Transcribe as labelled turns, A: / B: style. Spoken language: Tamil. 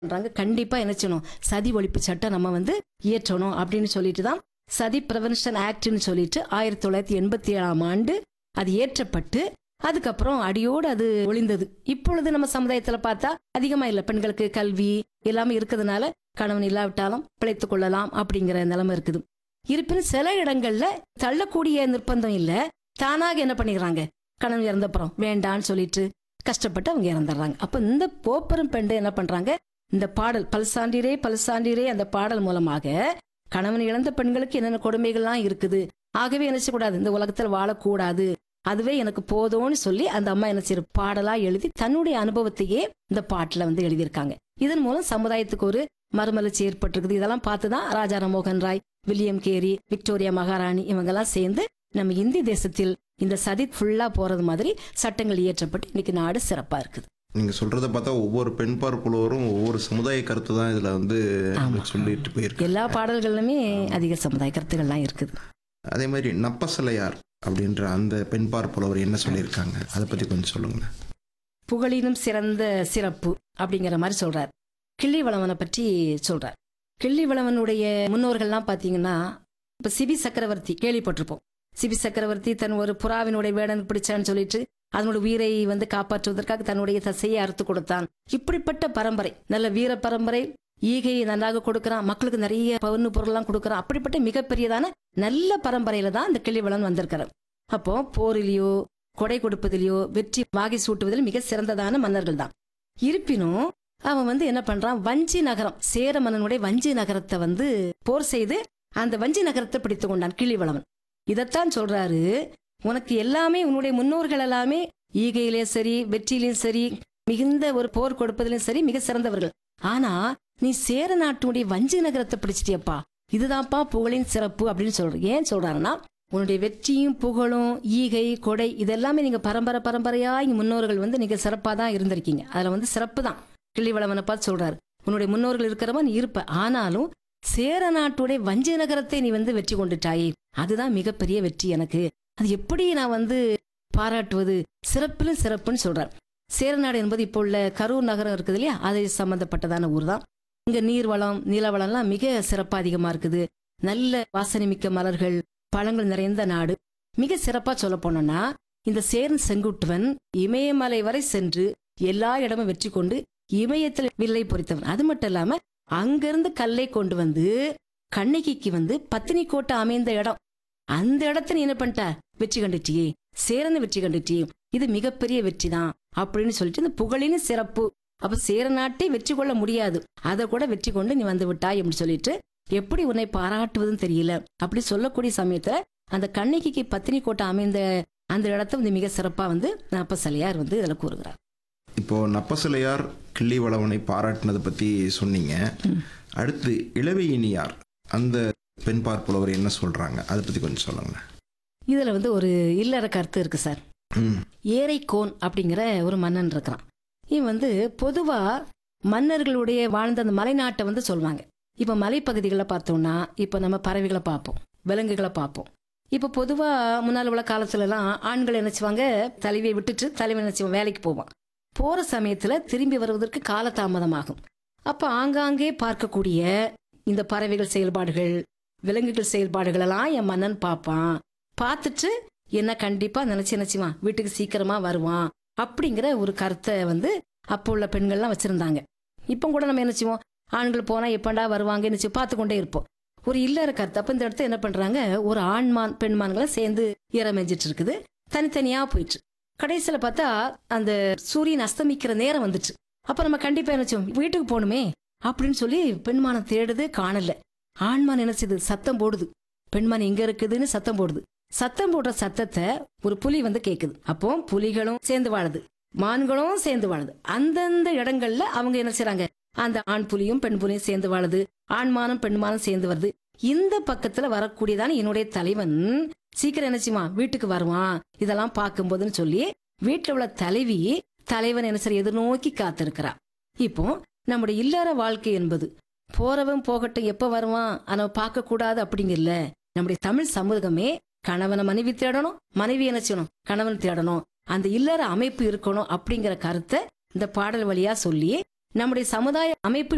A: பண்றாங்க கண்டிப்பா என்ன செய்யணும் சதி ஒழிப்பு சட்டம் நம்ம வந்து இயற்றணும் அப்படின்னு சொல்லிட்டு தான் சதி பிரிவென்ஷன் ஆக்ட்னு சொல்லிட்டு ஆயிரத்தி தொள்ளாயிரத்தி எண்பத்தி ஏழாம் ஆண்டு அது இயற்றப்பட்டு அதுக்கப்புறம் அடியோடு அது ஒளிந்தது இப்பொழுது நம்ம சமுதாயத்துல பார்த்தா அதிகமா இல்ல பெண்களுக்கு கல்வி எல்லாமே இருக்கிறதுனால கணவன் இல்லாவிட்டாலும் பிழைத்துக் கொள்ளலாம் அப்படிங்கிற நிலைமை இருக்குது இருப்பினும் சில இடங்கள்ல தள்ளக்கூடிய நிர்பந்தம் இல்ல தானாக என்ன பண்ணிக்கிறாங்க கணவன் இறந்தப்புறம் வேண்டான்னு சொல்லிட்டு கஷ்டப்பட்டு அவங்க இறந்துடுறாங்க அப்ப இந்த போப்பெரும் பெண்டு என்ன பண்றாங்க இந்த பாடல் பல்சாண்டிரே பல்சாண்டிரே அந்த பாடல் மூலமாக கணவன் இழந்த பெண்களுக்கு என்னென்ன கொடுமைகள்லாம் இருக்குது ஆகவே என்ன செய்யக்கூடாது இந்த உலகத்தில் வாழக்கூடாது அதுவே எனக்கு போதும்னு சொல்லி அந்த அம்மா என்ன செய்ய பாடலா எழுதி தன்னுடைய அனுபவத்தையே இந்த பாட்டுல வந்து எழுதியிருக்காங்க இதன் மூலம் சமுதாயத்துக்கு ஒரு மறுமலர்ச்சி ஏற்பட்டிருக்குது இதெல்லாம் பார்த்துதான் Raja Rammohan Roy William Carey Victoria மகாராணி இவங்கெல்லாம் சேர்ந்து நம்ம இந்திய தேசத்தில் இந்த சதி ஃபுல்லா போறது மாதிரி சட்டங்கள் இயற்றப்பட்டு இன்னைக்கு நாடு சிறப்பா இருக்குது
B: நீங்க சொல்றத பார்த்தா ஒவ்வொரு பெண் பார்க்குள்ளவரும் ஒவ்வொரு சமுதாய கருத்து தான் இதுல வந்து சொல்லிட்டு போயிருக்கு
A: எல்லா பாடல்களிலுமே அதிக சமுதாய கருத்துக்கள்லாம் இருக்குது
B: அதே மாதிரி நப்பசலையார் அப்படின்ற அந்த பெண் பார்ப்புலவர் என்ன சொல்லியிருக்காங்க அதை பத்தி கொஞ்சம் சொல்லுங்களேன்
A: புகழினும் சிறந்த சிறப்பு அப்படிங்கிற மாதிரி சொல்றார் கிள்ளிவளவனை பற்றி சொல்றார் கிள்ளிவளவனுடைய முன்னோர்கள்லாம் பார்த்தீங்கன்னா இப்போ சிபி சக்கரவர்த்தி கேள்விப்பட்டிருப்போம் சிபி சக்கரவர்த்தி தன் ஒரு புறாவினுடைய வேடன் பிடிச்சான்னு சொல்லிட்டு அதனோட உயிரை வந்து காப்பாற்றுவதற்காக தன்னுடைய தசையை அறுத்து கொடுத்தான் இப்படிப்பட்ட பரம்பரை நல்ல வீர பரம்பரை ஈகையை நன்றாக கொடுக்கறான் மக்களுக்கு நிறைய பவுன்னு பொருள்லாம் கொடுக்கறான் அப்படிப்பட்ட மிகப்பெரியதான நல்ல பரம்பரையில தான் இந்த கிள்ளிவளன் வந்திருக்கிறார் அப்போ போரிலேயோ கொடை கொடுப்பதிலேயோ வெற்றி வாகை சூட்டுவதில் மிக சிறந்ததான மன்னர்கள் தான் இருப்பினும் அவன் வந்து என்ன பண்றான் வஞ்சி நகரம் சேர மன்னனுடைய வஞ்சி நகரத்தை வந்து போர் செய்து அந்த வஞ்சி நகரத்தை பிடித்து கொண்டான் கிள்ளிவளவன் இதைத்தான் சொல்றாரு உனக்கு எல்லாமே உன்னுடைய முன்னோர்கள் எல்லாமே ஈகையிலே சரி வெற்றியிலும் சரி மிகுந்த ஒரு போர் கொடுப்பதிலும் சரி மிக சிறந்தவர்கள் ஆனா நீ சேர நாட்டுடைய வஞ்சி நகரத்தை பிடிச்சிட்டியப்பா இதுதான்ப்பா புகழின் சிறப்பு அப்படின்னு சொல்ற ஏன் சொல்றாருன்னா உன்னுடைய வெற்றியும் புகழும் ஈகை கொடை இதெல்லாமே நீங்க பரம்பரை பரம்பரையா இங்க முன்னோர்கள் வந்து நீங்க சிறப்பா தான் இருந்திருக்கீங்க அதுல வந்து சிறப்பு தான் கிள்ளிவளவனை பார்த்து சொல்றாரு உன்னுடைய முன்னோர்கள் இருக்கிறவன் நீ இருப்ப ஆனாலும் சேர நாட்டுடைய வஞ்சி நகரத்தை நீ வந்து வெற்றி கொண்டுட்டாயே அதுதான் மிகப்பெரிய வெற்றி எனக்கு அது எப்படி நான் வந்து பாராட்டுவது சிறப்பிலும் சிறப்புன்னு சொல்றார் சேரநாடு என்பது இப்போ உள்ள கரூர் நகரம் இருக்குது இல்லையா அது சம்பந்தப்பட்டதான ஊர் தான் இங்க நீர்வளம் நிலவளம்லாம் மிக சிறப்பா அதிகமா இருக்குது நல்ல வாசனை மிக்க மலர்கள் பழங்கள் நிறைந்த நாடு மிக சிறப்பா சொல்ல போனோம்னா இந்த சேரன் செங்குட்டுவன் இமயமலை வரை சென்று எல்லா இடமும் வெற்றி கொண்டு இமயத்தில் வில்லை பொறித்தவன் அது மட்டும் இல்லாம அங்கிருந்து கல்லை கொண்டு வந்து கண்ணகிக்கு வந்து பத்தினி கோட்டை அமைந்த இடம் அந்த இடத்த நீ என்ன பண்ணிட்ட வெற்றி கண்டுட்டியே சேரனை வெற்றி கண்டுட்டியே இது மிகப்பெரிய வெற்றி தான் அப்படின்னு சொல்லிட்டு இந்த புகழின் சிறப்பு அப்ப சேர நாட்டை வெற்றி கொள்ள முடியாது அதை கூட வெற்றி கொண்டு நீ வந்து விட்டாய் அப்படின்னு சொல்லிட்டு எப்படி உன்னை பாராட்டுவதுன்னு தெரியல அப்படி சொல்லக்கூடிய சமயத்துல அந்த கண்ணகிக்கு பத்தினி கோட்டை அமைந்த அந்த இடத்த வந்து மிக சிறப்பா வந்து நாப்பசலையார் வந்து இதுல கூறுகிறார்
B: இப்போ நப்பசலையார் கிள்ளிவளவனை பாராட்டினதை பத்தி சொன்னீங்க அடுத்து இளவையினியார் அந்த பெண் பார்ப்புலவர் என்ன சொல்றாங்க அதை பத்தி கொஞ்சம் சொல்லுங்களேன்
A: இதுல வந்து ஒரு இல்லற கருத்து இருக்கு சார்
B: ம்
A: ஏரைக்கோன் அப்படிங்கிற ஒரு மன்னன் இருக்கிறான் இவன் வந்து பொதுவா மன்னர்களுடைய வாழ்ந்த அந்த மலைநாட்டை வந்து சொல்லுவாங்க இப்ப மலைப்பகுதிகளை பார்த்தோம்னா இப்ப நம்ம பறவைகளை பார்ப்போம் விலங்குகளை பார்ப்போம் இப்ப பொதுவா முன்னால் உள்ள காலத்துல எல்லாம் ஆண்கள் என்ன செய்வாங்க தலைவியை விட்டுட்டு தலைவன் என்ன செய்வான் வேலைக்கு போவான் போற சமயத்துல திரும்பி வருவதற்கு காலதாமதமாகும் அப்ப ஆங்காங்கே பார்க்கக்கூடிய இந்த பறவைகள் செயல்பாடுகள் விலங்குகள் செயல்பாடுகள் எல்லாம் என் மன்னன் பார்ப்பான் பார்த்துட்டு என்ன கண்டிப்பா நினைச்சு நினைச்சுவான் வீட்டுக்கு சீக்கிரமா வருவான் அப்படிங்கிற ஒரு கருத்தை வந்து அப்போ உள்ள பெண்கள்லாம் வச்சிருந்தாங்க இப்போ கூட நம்ம என்ன செய்வோம் ஆண்கள் போனா எப்பண்டா வருவாங்கன்னு சொல்லி பார்த்து கொண்டே இருப்போம் ஒரு இல்லற கருத்து அப்ப இந்த இடத்த என்ன பண்றாங்க ஒரு ஆண்மான் பெண்மான்களை சேர்ந்து ஈரமெஞ்சிட்டு இருக்குது தனித்தனியா போயிட்டு கடைசியில பார்த்தா அந்த சூரியன் அஸ்தமிக்கிற நேரம் வந்துச்சு அப்ப நம்ம கண்டிப்பா என்ன செய்வோம் வீட்டுக்கு போகணுமே அப்படின்னு சொல்லி பெண்மானம் தேடுது காணல ஆண்மான் என்ன செய்யுது சத்தம் போடுது பெண்மான் எங்க இருக்குதுன்னு சத்தம் போடுது சத்தம் போடுற சத்தத்தை ஒரு புலி வந்து கேக்குது அப்போ புலிகளும் சேர்ந்து வாழுது மான்களும் சேர்ந்து வாழுது அந்தந்த இடங்கள்ல அவங்க என்ன செய்றாங்க அந்த ஆண் புலியும் பெண் புலியும் சேர்ந்து வாழுது ஆண்மானும் பெண்மானும் சேர்ந்து வருது இந்த பக்கத்துல வரக்கூடியதான என்னுடைய தலைவன் சீக்கிரம் என்னச்சுமா வீட்டுக்கு வருவான் இதெல்லாம் பார்க்கும்போதுன்னு சொல்லி வீட்டுல உள்ள தலைவி தலைவன் என்ன சரி எதிர்நோக்கி காத்திருக்கிறா இப்போ நம்முடைய இல்லற வாழ்க்கை என்பது போறவன் போகட்டும் எப்ப வருவான் அதை பார்க்க கூடாது அப்படிங்கல நம்முடைய தமிழ் சமூகமே கணவனை மனைவி தேடணும் மனைவி என்ன செய்யணும் கணவன் தேடணும் அந்த இல்லற அமைப்பு இருக்கணும் அப்படிங்கிற கருத்தை இந்த பாடல் வழியா சொல்லி நம்முடைய சமுதாய அமைப்பு